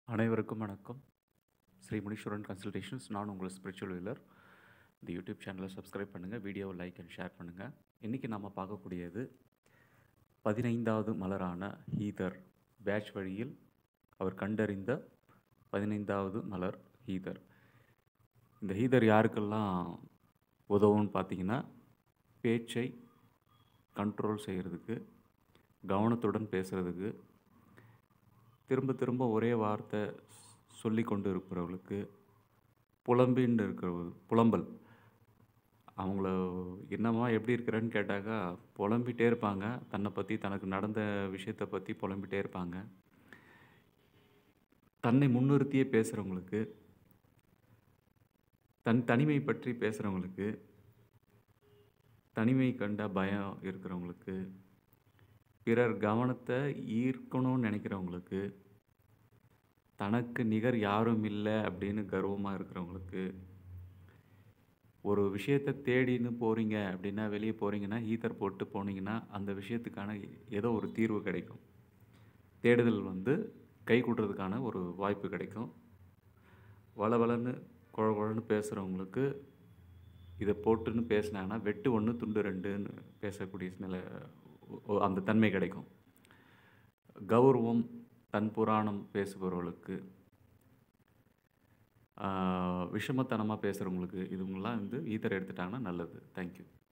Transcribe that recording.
அனைவருக்கும் வணக்கம் ஸ்ரீ முனீஸ்வரன் கன்சல்டேஷன்ஸ் நான் உங்கள் ஸ்பிரிச்சுவல் வீலர் இந்த யூடியூப் சேனலை சப்ஸ்கிரைப் பண்ணுங்கள் வீடியோவை லைக் அண்ட் ஷேர் பண்ணுங்கள் இன்றைக்கி நாம் பார்க்கக்கூடியது பதினைந்தாவது மலரான ஹீதர் பேட்ச் வழியில் அவர் கண்டறிந்த பதினைந்தாவது மலர் ஹீதர் இந்த ஹீதர் யாருக்கெல்லாம் உதவும்னு பார்த்தீங்கன்னா பேச்சை கண்ட்ரோல் செய்கிறதுக்கு கவனத்துடன் பேசுகிறதுக்கு திரும்ப திரும்ப ஒரே வார்த்தை சொல்லி கொண்டு இருக்கிறவங்களுக்கு புலம்பின்னு இருக்கிற புலம்பல் அவங்கள என்னம்மா எப்படி இருக்கிறேன்னு கேட்டாக்கா புலம்பிட்டே இருப்பாங்க தன்னை பற்றி தனக்கு நடந்த விஷயத்தை பற்றி புலம்பிட்டே இருப்பாங்க தன்னை முன்னிறுத்தியே பேசுகிறவங்களுக்கு தன் தனிமை பற்றி பேசுகிறவங்களுக்கு தனிமை கண்ட பயம் இருக்கிறவங்களுக்கு பிறர் கவனத்தை ஈர்க்கணும்னு நினைக்கிறவங்களுக்கு தனக்கு நிகர் யாரும் இல்லை அப்படின்னு கர்வமாக இருக்கிறவங்களுக்கு ஒரு விஷயத்தை தேடின்னு போகிறீங்க அப்படின்னா வெளியே போகிறீங்கன்னா ஈத்தர் போட்டு போனீங்கன்னா அந்த விஷயத்துக்கான ஏதோ ஒரு தீர்வு கிடைக்கும் தேடுதல் வந்து கை கூட்டுறதுக்கான ஒரு வாய்ப்பு கிடைக்கும் வள வளன்னு குழ குழன்னு பேசுகிறவங்களுக்கு இதை போட்டுன்னு பேசினாங்கன்னா வெட்டு ஒன்று துண்டு ரெண்டுன்னு பேசக்கூடிய நிலை ஒ- அந்த தன்மை கிடைக்கும் கௌரவம் தன் புராணம் பேசுபவர்களுக்கு ஆஹ் விஷமத்தனமாக பேசுகிறவங்களுக்கு இதுங்கெல்லாம் வந்து ஈத்தர் எடுத்துட்டாங்கன்னா நல்லது தேங்க்யூ